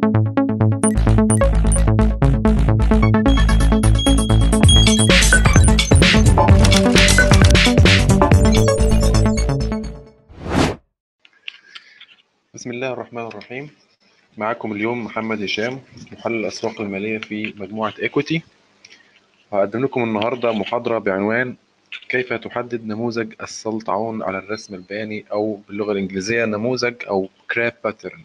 بسم الله الرحمن الرحيم معاكم اليوم محمد هشام محلل الأسواق المالية في مجموعة إيكويتي هقدم لكم النهاردة محاضرة بعنوان كيف تحدد نموذج السلطعون على الرسم البياني أو باللغة الإنجليزية نموذج أو كراب باترن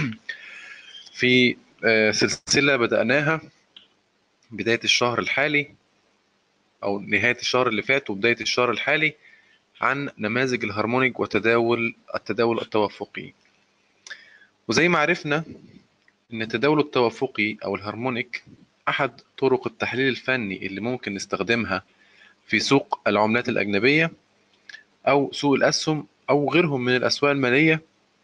في آه، سلسلة بدأناها بداية الشهر الحالي أو نهاية الشهر اللي فات وبداية الشهر الحالي عن نماذج الهارمونيك وتداول التداول التوافقي وزي ما عرفنا إن التداول التوافقي أو الهارمونيك أحد طرق التحليل الفني اللي ممكن نستخدمها في سوق العملات الأجنبية أو سوق الأسهم أو غيرهم من الأسواق المالية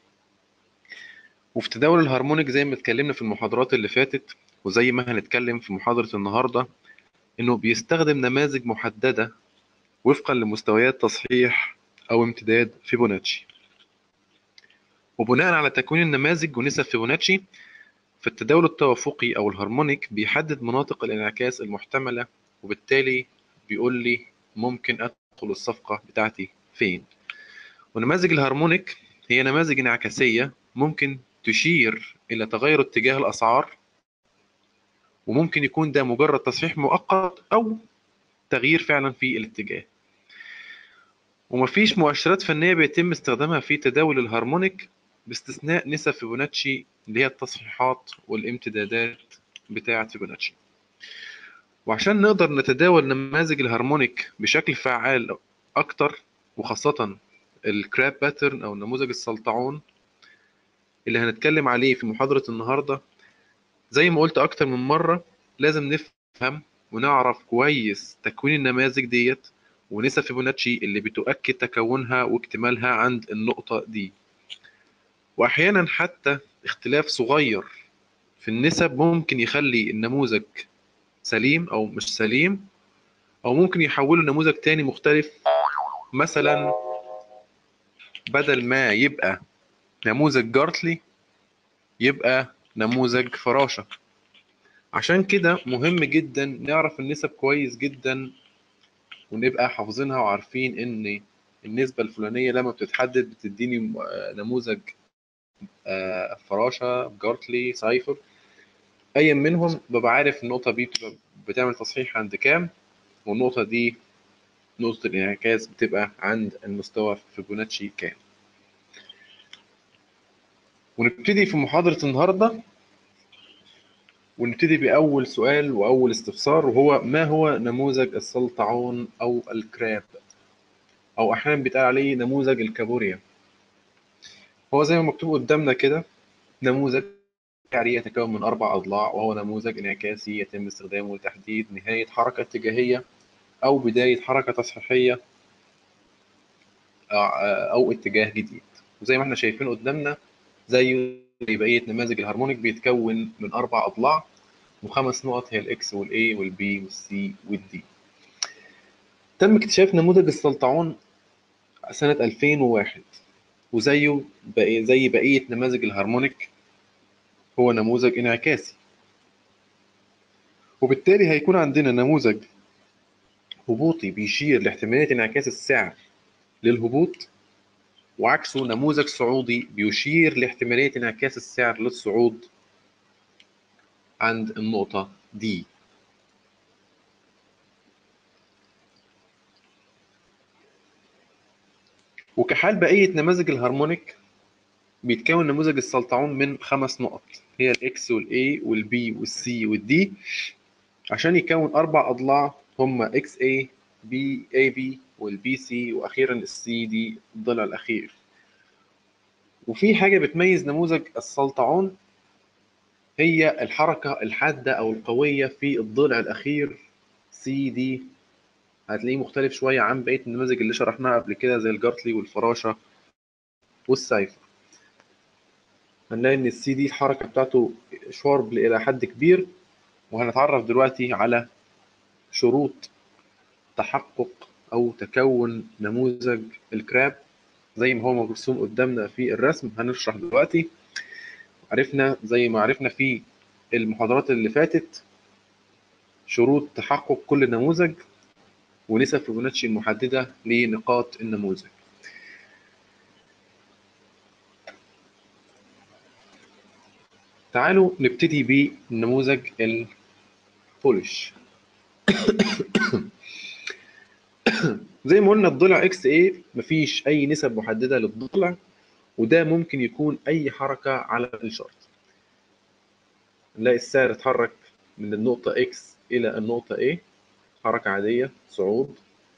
وفي تداول الهارمونيك زي ما اتكلمنا في المحاضرات اللي فاتت وزي ما هنتكلم في محاضرة النهاردة إنه بيستخدم نماذج محددة وفقا لمستويات تصحيح أو امتداد فيبوناتشي وبناء على تكوين النماذج ونسب فيبوناتشي فالتداول التوافقي أو الهارمونيك بيحدد مناطق الانعكاس المحتملة وبالتالي بيقول لي ممكن أدخل الصفقة بتاعتي فين ونماذج الهارمونيك هي نماذج انعكاسية ممكن تشير إلى تغير اتجاه الأسعار وممكن يكون ده مجرد تصحيح مؤقت أو تغيير فعلا في الاتجاه ومفيش مؤشرات فنية بيتم استخدامها في تداول الهارمونيك باستثناء نسب فيبوناتشي اللي هي التصحيحات والامتدادات بتاعة فيبوناتشي وعشان نقدر نتداول نماذج الهارمونيك بشكل فعال أكتر وخاصة الكراب باترن أو نموذج السلطعون اللي هنتكلم عليه في محاضرة النهاردة زي ما قلت أكتر من مرة لازم نفهم ونعرف كويس تكوين النماذج ديت ونسب فيبوناتشي اللي بتؤكد تكونها واكتمالها عند النقطة دي وأحيانا حتى اختلاف صغير في النسب ممكن يخلي النموذج سليم أو مش سليم أو ممكن يحوله لنموذج تاني مختلف مثلا بدل ما يبقى نموذج جارتلي يبقى نموذج فراشة عشان كده مهم جدا نعرف النسب كويس جدا ونبقى حافظينها وعارفين ان النسبة الفلانية لما بتتحدد بتديني نموذج آه، فراشة جارتلي سايفر ايا منهم ببقى عارف النقطة دي بتبقى بتعمل تصحيح عند كام والنقطة دي نقطة الانعكاس بتبقى عند المستوى فيبوناتشي كام ونبتدي في محاضرة النهاردة ونبتدي بأول سؤال وأول استفسار وهو ما هو نموذج السلطعون أو الكراب أو أحيانا بيتقال عليه نموذج الكابوريا هو زي ما مكتوب قدامنا كده نموذج شعري يتكون من أربع أضلاع وهو نموذج انعكاسي يتم استخدامه لتحديد نهاية حركة اتجاهية أو بداية حركة تصحيحية أو اتجاه جديد وزي ما احنا شايفين قدامنا زي بقية نماذج الهارمونيك بيتكون من أربع أضلاع وخمس نقط هي الإكس والإي والبي والسي والدي تم اكتشاف نموذج السلطعون سنة 2001 وزيه بقي زي بقية نماذج الهارمونيك هو نموذج انعكاسي وبالتالي هيكون عندنا نموذج هبوطي بيشير لاحتمالية انعكاس السعر للهبوط وعكسه نموذج صعودي بيشير لاحتمالية انعكاس السعر للصعود عند النقطة دي وكحال بقية نماذج الهارمونيك بيتكون نموذج السلطعون من خمس نقط هي الاكس والاي والبي والسي والدي عشان يكون أربع أضلاع هما اكس اي بي اي بي والبي سي واخيرا السي دي الضلع الاخير وفي حاجه بتميز نموذج السلطعون هي الحركه الحاده او القويه في الضلع الاخير سي دي هتلاقيه مختلف شويه عن بقيه النماذج اللي شرحناها قبل كده زي الجارتلي والفراشه والسايفر هنلاقي ان السي دي الحركه بتاعته شارب الى حد كبير وهنتعرف دلوقتي على شروط تحقق او تكون نموذج الكراب زي ما هو مرسوم قدامنا في الرسم هنشرح دلوقتي عرفنا زي ما عرفنا في المحاضرات اللي فاتت شروط تحقق كل نموذج ونسب فيبوناتشي المحددة لنقاط النموذج تعالوا نبتدي بالنموذج البولش زي ما قلنا الضلع اكس اي مفيش اي نسب محدده للضلع وده ممكن يكون اي حركه على الشرط نلاقي السعر اتحرك من النقطه اكس الى النقطه A حركه عاديه صعود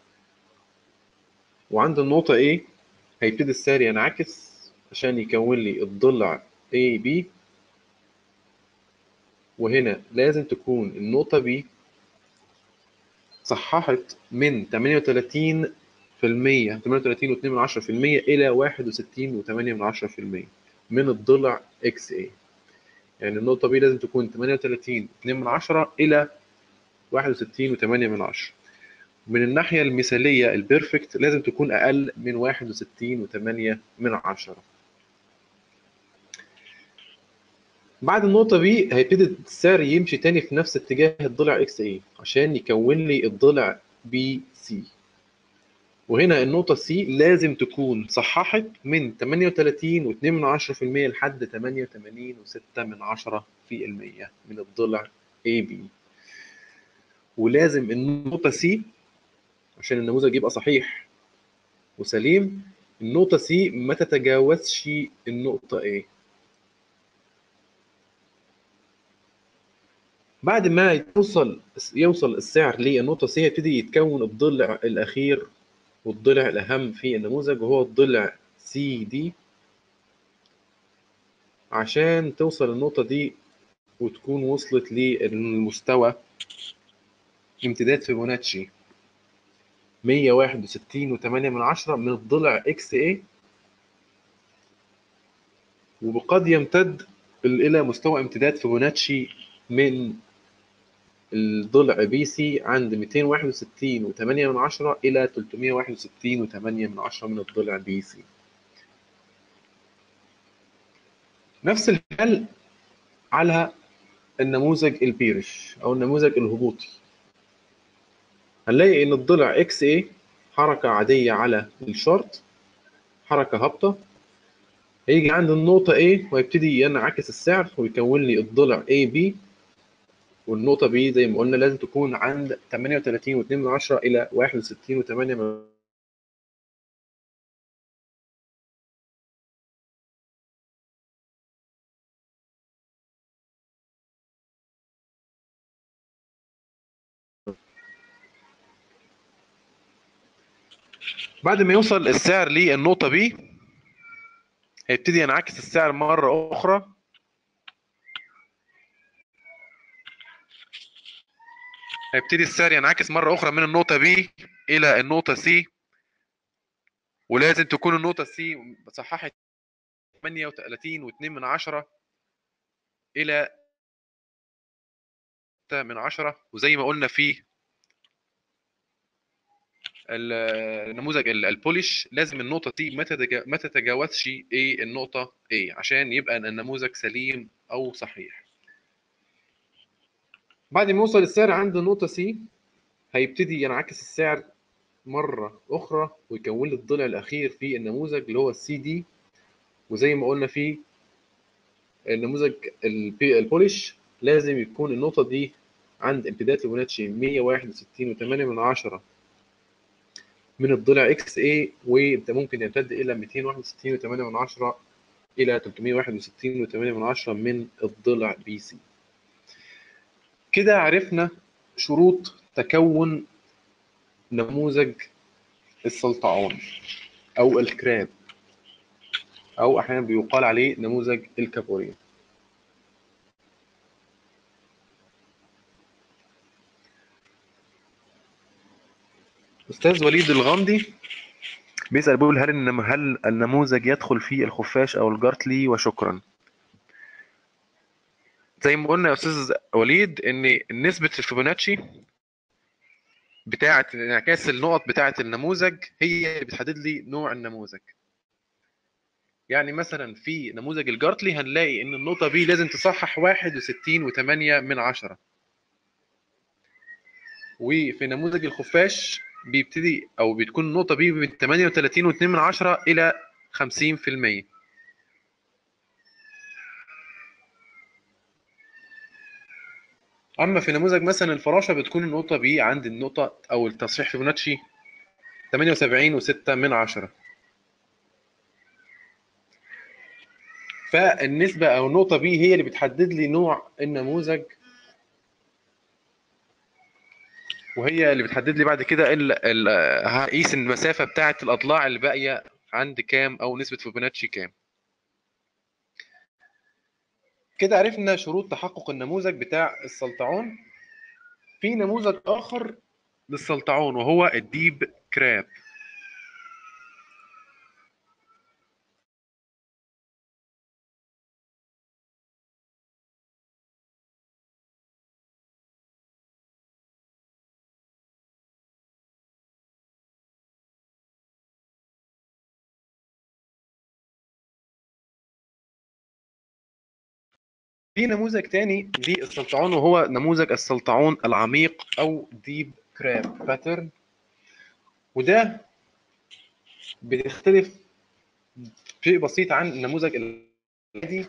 وعند النقطه A هيبتدي السعر ينعكس عشان يكون لي الضلع A B وهنا لازم تكون النقطة B صححت من 38 في المية 38 و2 من 10 في المية إلى 61 و8 من 10 في المية من الضلع XA يعني النقطة B لازم تكون 38 2 من 10 إلى 61 و8 من 10 من الناحية المثالية البيرفكت لازم تكون أقل من 61 و8 من 10 بعد النقطة B هيبتدي السعر يمشي تاني في نفس اتجاه الضلع اكس اي عشان يكون لي الضلع بي سي وهنا النقطة سي لازم تكون صححت من 38 و2 من 10 في المية لحد 88 و6 من 10 في المية من الضلع اي بي ولازم النقطة سي عشان النموذج يبقى صحيح وسليم النقطة سي ما تتجاوزش النقطة A بعد ما يوصل يوصل السعر للنقطة C يبتدي يتكون الضلع الأخير والضلع الأهم في النموذج وهو الضلع CD عشان توصل النقطة دي وتكون وصلت للمستوى امتداد فيبوناتشي 161 وثمانية من عشرة من الضلع XA وقد يمتد إلى مستوى امتداد فيبوناتشي من الضلع بي سي عند 261 و8 من عشرة إلى 361 و8 من عشرة من الضلع بي سي نفس الحل على النموذج البيرش أو النموذج الهبوطي هنلاقي إن الضلع اكس اي حركة عادية على الشرط حركة هابطة هيجي عند النقطة A ويبتدي ينعكس السعر ويكون لي الضلع AB والنقطة B زي ما قلنا لازم تكون عند 38 و2 من عشرة إلى 61 و8 من بعد ما يوصل السعر للنقطة B هيبتدي ينعكس السعر مرة أخرى هيبتدي السعر ينعكس مرة أخرى من النقطة B إلى النقطة C ولازم تكون النقطة C صححت 38 و2 من عشرة إلى من عشرة وزي ما قلنا في النموذج البوليش لازم النقطة دي ما تتجاوزش ايه النقطة A عشان يبقى النموذج سليم أو صحيح. بعد ما يوصل السعر عند النقطة C هيبتدي ينعكس السعر مرة أخرى ويكون لي الضلع الأخير في النموذج اللي هو السي دي وزي ما قلنا في النموذج البوليش لازم يكون النقطة دي عند امتداد فيبوناتشي 161 و8 من عشرة من الضلع اكس اي وده ممكن يمتد الى 261 و8 من عشرة الى 361 و8 من عشرة من الضلع بي سي كده عرفنا شروط تكون نموذج السلطعون او الكراب او احيانا بيقال عليه نموذج الكابوريا استاذ وليد الغامدي بيسال بيقول هل هل النموذج يدخل فيه الخفاش او الجارتلي وشكرا زي ما قلنا يا استاذ وليد ان نسبه الفيبوناتشي بتاعه انعكاس النقط بتاعه النموذج هي اللي بتحدد لي نوع النموذج يعني مثلا في نموذج الجارتلي هنلاقي ان النقطة B لازم تصحح 61 و8 من عشرة وفي نموذج الخفاش بيبتدي او بتكون النقطة B من 38 و2 من عشرة الى 50% اما في نموذج مثلا الفراشة بتكون النقطة B عند النقطة او التصحيح فيبوناتشي 78 و6 من عشرة فالنسبة أو النقطة B هي اللي بتحدد لي نوع النموذج وهي اللي بتحدد لي بعد كده ال ال هقيس المسافة بتاعة الأضلاع اللي باقية عند كام أو نسبة فيبوناتشي كام كده عرفنا شروط تحقق النموذج بتاع السلطعون في نموذج آخر للسلطعون وهو الديب كراب في نموذج تاني للسلطعون وهو نموذج السلطعون العميق او ديب كراب باترن وده بيختلف شيء بسيط عن النموذج العادي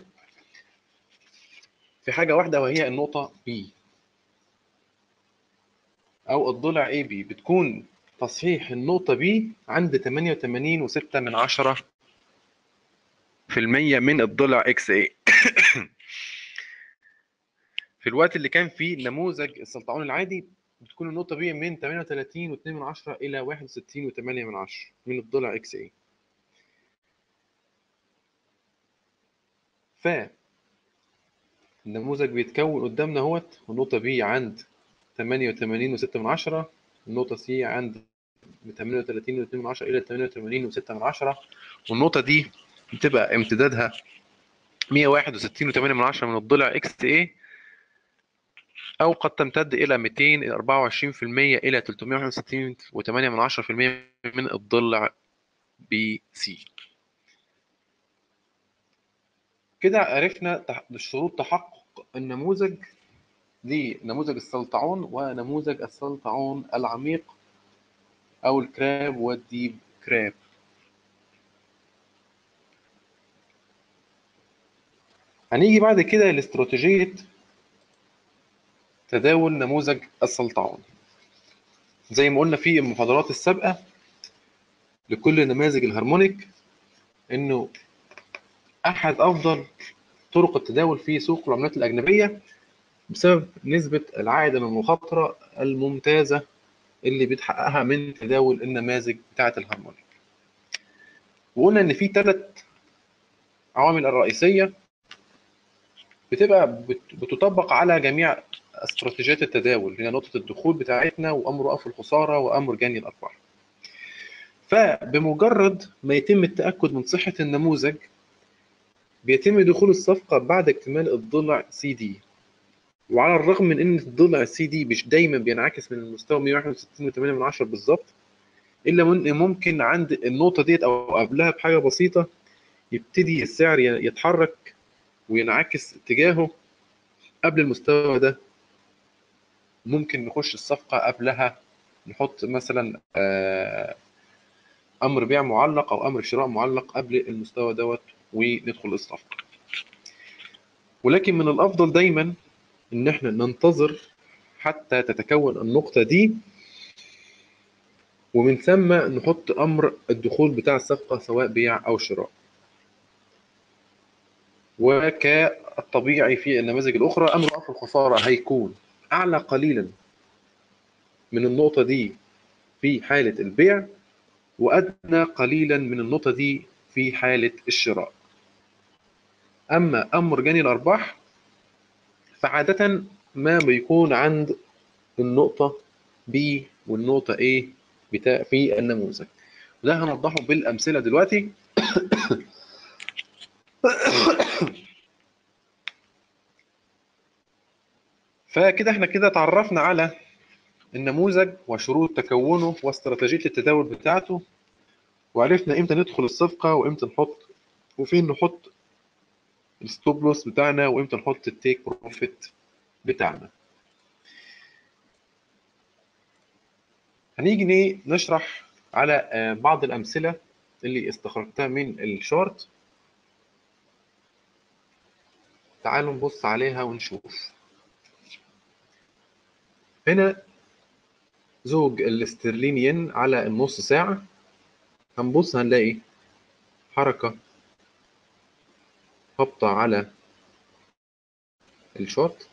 في حاجة واحدة وهي النقطة B أو الضلع AB بتكون تصحيح النقطة B عند 88 و6 من عشرة في المية من الضلع XA في الوقت اللي كان فيه نموذج السلطعون العادي بتكون النقطة B من 38 و2 من عشرة إلى 61 و8 من عشرة من الضلع XA ف النموذج بيتكون قدامنا اهوت والنقطة B عند 88 و6 من عشرة النقطة C عند من 38 و2 من عشرة إلى 88 و6 من عشرة والنقطة دي بتبقى امتدادها 161 و8 من عشرة من الضلع XA أو قد تمتد إلى 224% إلى 361 و8 من عشرة في المية من الضلع BC كده عرفنا تح- شروط تحقق النموذج لنموذج السلطعون ونموذج السلطعون العميق أو الكراب والديب كراب هنيجي بعد كده لاستراتيجية تداول نموذج السلطعون زي ما قلنا في المحاضرات السابقة لكل نماذج الهارمونيك إنه أحد أفضل طرق التداول في سوق العملات الأجنبية بسبب نسبة العائد من المخاطرة الممتازة اللي بتحققها من تداول النماذج بتاعة الهارمونيك وقلنا إن في ثلاث عوامل الرئيسية بتبقى بت- بتطبق على جميع استراتيجيات التداول هي نقطة الدخول بتاعتنا وأمر وقف الخسارة وأمر جني الأرباح فبمجرد ما يتم التأكد من صحة النموذج بيتم دخول الصفقة بعد اكتمال الضلع سي دي وعلى الرغم من ان الضلع سي دي مش دايما بينعكس من المستوى 161.8 من عشرة بالظبط الا من ممكن عند النقطة ديت او قبلها بحاجة بسيطة يبتدي السعر ي- يتحرك وينعكس اتجاهه قبل المستوى ده ممكن نخش الصفقة قبلها نحط مثلا آه، امر بيع معلق او امر شراء معلق قبل المستوى دوت وندخل الصفقة ولكن من الافضل دايما ان احنا ننتظر حتى تتكون النقطة دي ومن ثم نحط امر الدخول بتاع الصفقة سواء بيع او شراء وكالطبيعي في النماذج الاخرى امر وقف الخسارة هيكون اعلى قليلا من النقطة دي في حالة البيع وادنى قليلا من النقطة دي في حالة الشراء اما امر جني الارباح فعادة ما بيكون عند النقطة B والنقطة A بتاع في النموذج وده هنوضحه بالأمثلة دلوقتي فكده احنا كده اتعرفنا على النموذج وشروط تكونه واستراتيجية التداول بتاعته وعرفنا امتى ندخل الصفقة وامتى نحط وفين نحط الستوب لوس بتاعنا وامتى نحط التيك بروفيت بتاعنا هنيجي نشرح على بعض الامثله اللي استخرجتها من الشارت تعالوا نبص عليها ونشوف هنا زوج الاسترلينيين على النص ساعة هنبص هنلاقي حركة هابطة على الشورت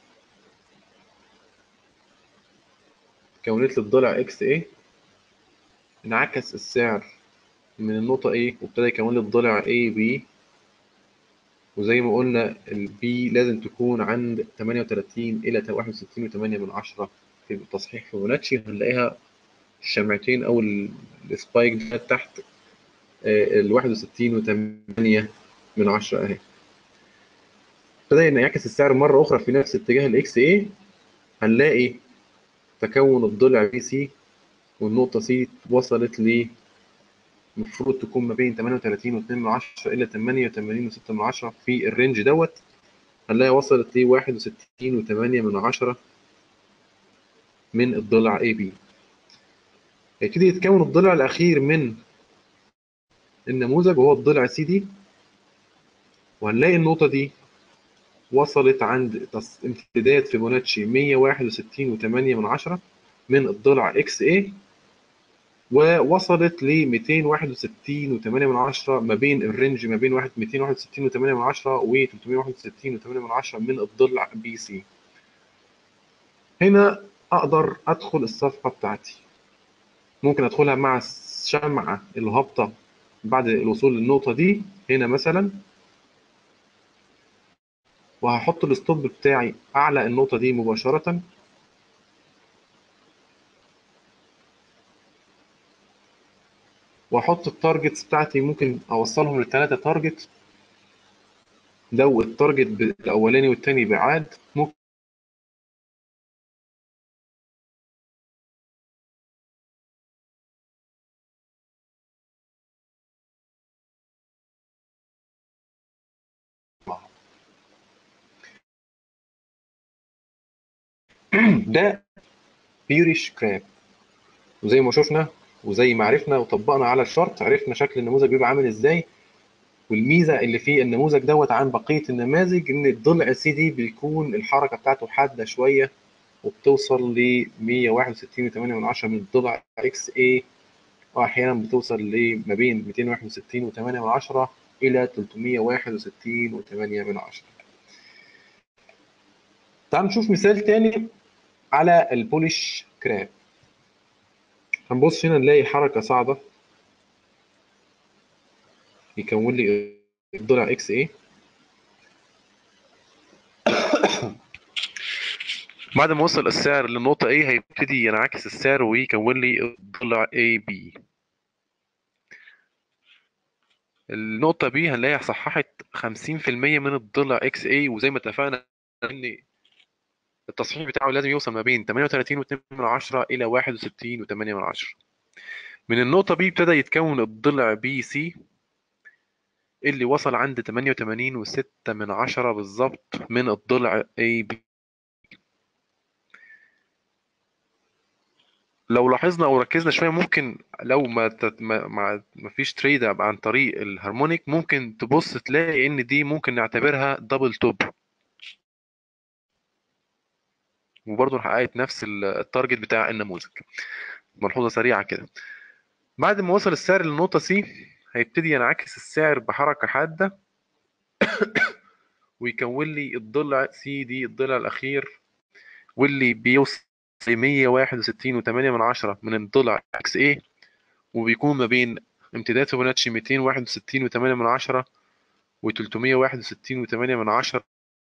كونت لي الضلع اكس ايه انعكس السعر من النقطة A وابتدى يكون لي الضلع A B وزي ما قلنا البي لازم تكون عند 38 إلى 61.8 من عشرة في تصحيح فيبوناتشي هنلاقيها الشمعتين أو السبايك ده تحت ال 61.8 من عشرة أهي ابتدى ينعكس السعر مرة أخرى في نفس اتجاه الإكس إيه هنلاقي تكون الضلع بي سي والنقطة سي وصلت ل المفروض تكون ما بين 38 و2 من عشرة إلى 88 و6 من عشرة في الرينج دوت هنلاقي وصلت ل 61 و8 من عشرة من الضلع اي بي هيبتدي يتكون الضلع الأخير من النموذج وهو الضلع سي دي وهنلاقي النقطة دي وصلت عند امتداد فيبوناتشي 161 و8 من عشرة من الضلع اكس اي ووصلت ل 261 و8 من عشرة ما بين الرينج ما بين 261 و8 من عشرة و 361 و8 من عشرة من الضلع بي سي هنا اقدر ادخل الصفقه بتاعتي ممكن ادخلها مع الشمعه الهابطه بعد الوصول للنقطه دي هنا مثلا وهحط الستوب بتاعي اعلى النقطه دي مباشره واحط التارجتس بتاعتي ممكن اوصلهم لثلاثة تارجت لو التارجت الاولاني والتاني بعاد ممكن ده بيوريش كراب وزي ما شفنا وزي ما عرفنا وطبقنا على الشرط عرفنا شكل النموذج بيبقى عامل ازاي والميزه اللي في النموذج دوت عن بقيه النماذج ان الضلع سي دي بيكون الحركه بتاعته حاده شويه وبتوصل ل 161.8 من عشرة من الضلع اكس اي واحيانا بتوصل لما بين 261.8 من عشرة الى 361.8 من عشرة تعال نشوف مثال تاني على البوليش كراب هنبص هنا نلاقي حركة صاعدة يكون لي الضلع اكس اي بعد ما وصل السعر للنقطة A هيبتدي ينعكس السعر ويكون لي الضلع AB النقطة B هنلاقيها صححت 50% من الضلع XA وزي ما اتفقنا ان التصحيح بتاعه لازم يوصل ما بين 38.2 من عشرة إلى 61.8 من عشرة من النقطة B ابتدى يتكون الضلع بي سي اللي وصل عند 88.6 من عشرة بالظبط من الضلع اي بي لو لاحظنا او ركزنا شويه ممكن لو ما تت... ما ما ما فيش تريد عن طريق الهارمونيك ممكن تبص تلاقي ان دي ممكن نعتبرها دبل توب وبرضه حققت نفس التارجت بتاع النموذج ملحوظه سريعه كده بعد ما وصل السعر للنقطه سي هيبتدي ينعكس السعر بحركه حاده ويكون لي الضلع سي دي الضلع الاخير واللي بيوصل 161 و8 من عشرة من الضلع اكس اي وبيكون ما بين امتداد فيبوناتشي 261 و8 من عشرة و 361 و8 من عشرة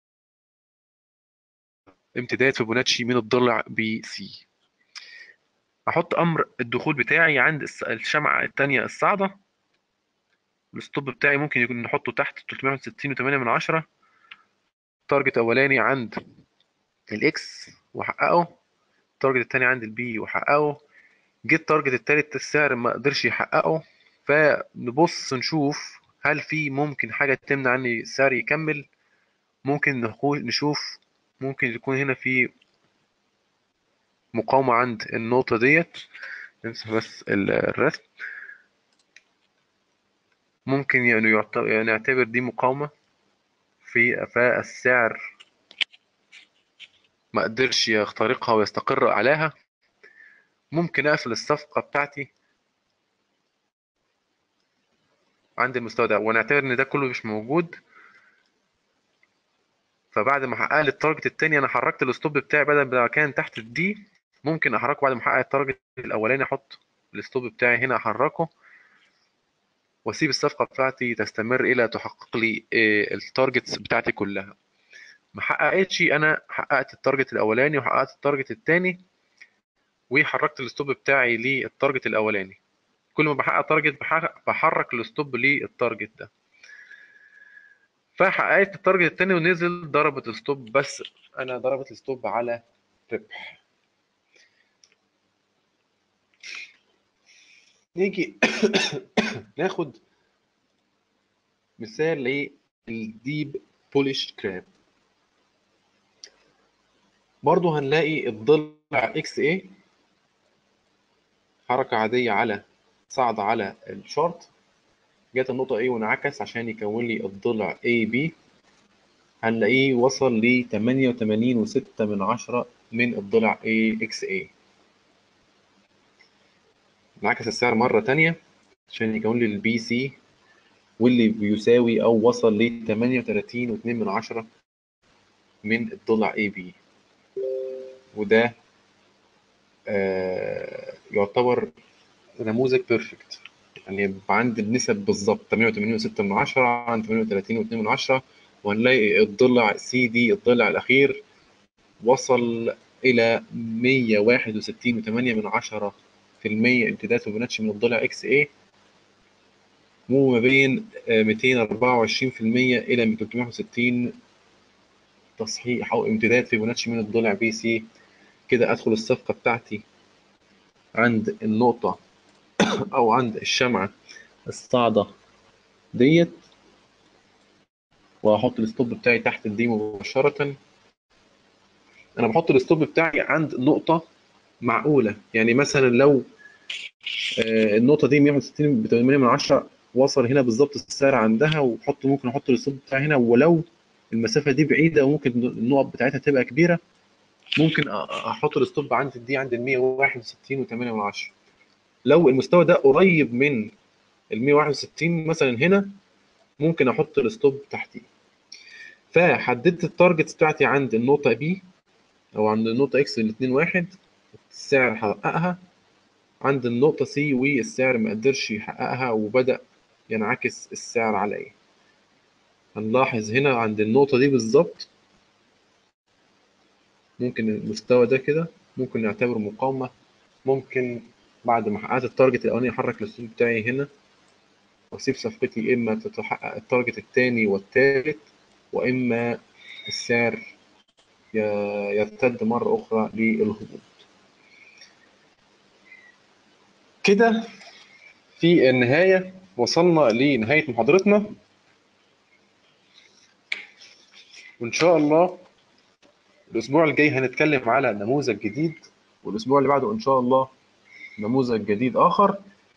امتداد فيبوناتشي من الضلع بي سي احط امر الدخول بتاعي عند الشمعة الثانية الصاعدة الستوب بتاعي ممكن يكون نحطه تحت 361 و8 من عشرة تارجت اولاني عند الاكس واحققه التارجت التاني عند البي وحققه جه التارجت التالت السعر ما قدرش يحققه فنبص نشوف هل في ممكن حاجة تمنع ان السعر يكمل ممكن نقول نشوف ممكن يكون هنا في مقاومة عند النقطة ديت نمسح بس ال- الرسم ممكن يعني يعت- يعني نعتبر دي مقاومة في فالسعر ما قدرش يخترقها ويستقر عليها ممكن اقفل الصفقة بتاعتي عند المستوى ده ونعتبر ان ده كله مش موجود فبعد ما حقق لي التارجت التاني انا حركت الستوب بتاعي بدل ما كان تحت الدي ممكن احركه بعد ما احقق التارجت الاولاني احط الستوب بتاعي هنا احركه واسيب الصفقه بتاعتي تستمر الى تحقق لي آه، التارجتس بتاعتي كلها ما حققتش انا حققت التارجت الاولاني وحققت التارجت التاني وحركت الستوب بتاعي للتارجت الاولاني كل ما بحقق تارجت بحقق- بحرك الستوب للتارجت ده فحققت التارجت التاني ونزل ضربت الستوب بس انا ضربت الستوب على ربح نيجي ناخد مثال للديب بوليش كراب برضو هنلاقي الضلع اكس اي حركة عادية على صعد على الشارت جت النقطة A وانعكس عشان يكون لي الضلع AB هنلاقيه وصل ل 88.6 من عشرة من الضلع AXA انعكس السعر مرة تانية عشان يكون لي البي سي واللي بيساوي أو وصل ل 38.2 من عشرة من الضلع AB وده آه يعتبر نموذج بيرفكت يعني يبقى عندي النسب بالظبط 88.6 من عشرة عن 38.2 من عشرة وهنلاقي الضلع سي دي الضلع الأخير وصل إلى 161.8 من عشرة في المية امتداد فيبوناتشي من الضلع اكس اي وما بين آه، 224 في المية إلى 361 تصحيح أو امتداد فيبوناتشي من الضلع بي سي كده أدخل الصفقة بتاعتي عند النقطة أو عند الشمعة الصاعدة ديت وهحط الستوب بتاعي تحت الدي مباشرة أنا بحط الستوب بتاعي عند نقطة معقولة يعني مثلا لو آه، النقطة دي 161 ب 8 من 10 وصل هنا بالظبط السعر عندها وحط ممكن احط الستوب بتاعي هنا ولو المسافة دي بعيدة وممكن النقط بتاعتها تبقى كبيرة ممكن أ- احط الستوب عند دي عند ال 161 و8 من 10 لو المستوى ده قريب من ال 161 مثلا هنا ممكن احط الستوب تحتيه فحددت التارجت بتاعتي عند النقطة بي او عند النقطة اكس الاثنين واحد السعر حققها عند النقطة سي والسعر ما قدرش يحققها وبدأ ينعكس السعر عليا هنلاحظ هنا عند النقطة دي بالظبط ممكن المستوى ده كده ممكن نعتبره مقاومة ممكن بعد ما حققت التارجت الأولاني أحرك الأسلوب بتاعي هنا وأسيب صفقتي إما تتحقق التارجت التاني والتالت وإما السعر ي- يرتد مرة أخرى للهبوط كده في النهاية وصلنا لنهاية محاضرتنا وإن شاء الله الأسبوع الجاي هنتكلم على نموذج جديد والأسبوع اللي بعده إن شاء الله نموذج جديد آخر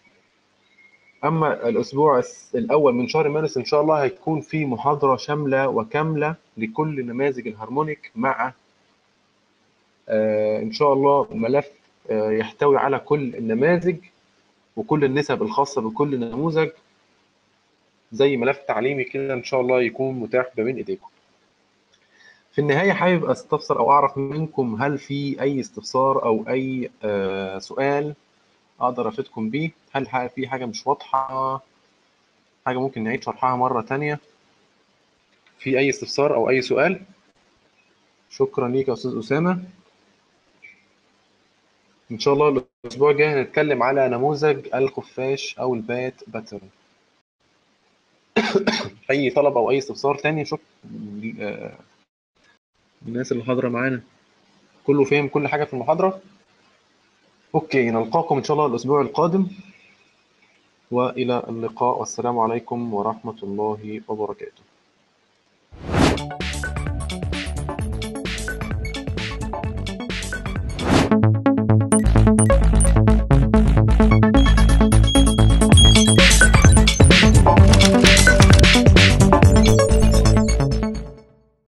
أما الأسبوع الس- الأول من شهر مارس إن شاء الله هيكون في محاضرة شاملة وكاملة لكل نماذج الهارمونيك مع آه، إن شاء الله ملف آه، يحتوي على كل النماذج وكل النسب الخاصة بكل نموذج زي ملف تعليمي كده إن شاء الله يكون متاح ما بين إيديكم. في النهاية حابب أستفسر أو أعرف منكم هل في أي استفسار أو أي آه، سؤال أقدر أفيدكم بيه؟ هل ح- في حاجة مش واضحة؟ حاجة ممكن نعيد شرحها مرة تانية؟ في أي استفسار أو أي سؤال؟ شكرا ليك يا أستاذ أسامة. إن شاء الله الأسبوع الجاي هنتكلم على نموذج الخفاش أو البات باترن. أي طلب أو أي استفسار تاني شكرا آه، الناس اللي حاضرة معانا. كله فهم كل حاجة في المحاضرة؟ أوكي نلقاكم إن شاء الله الأسبوع القادم وإلى اللقاء والسلام عليكم ورحمة الله وبركاته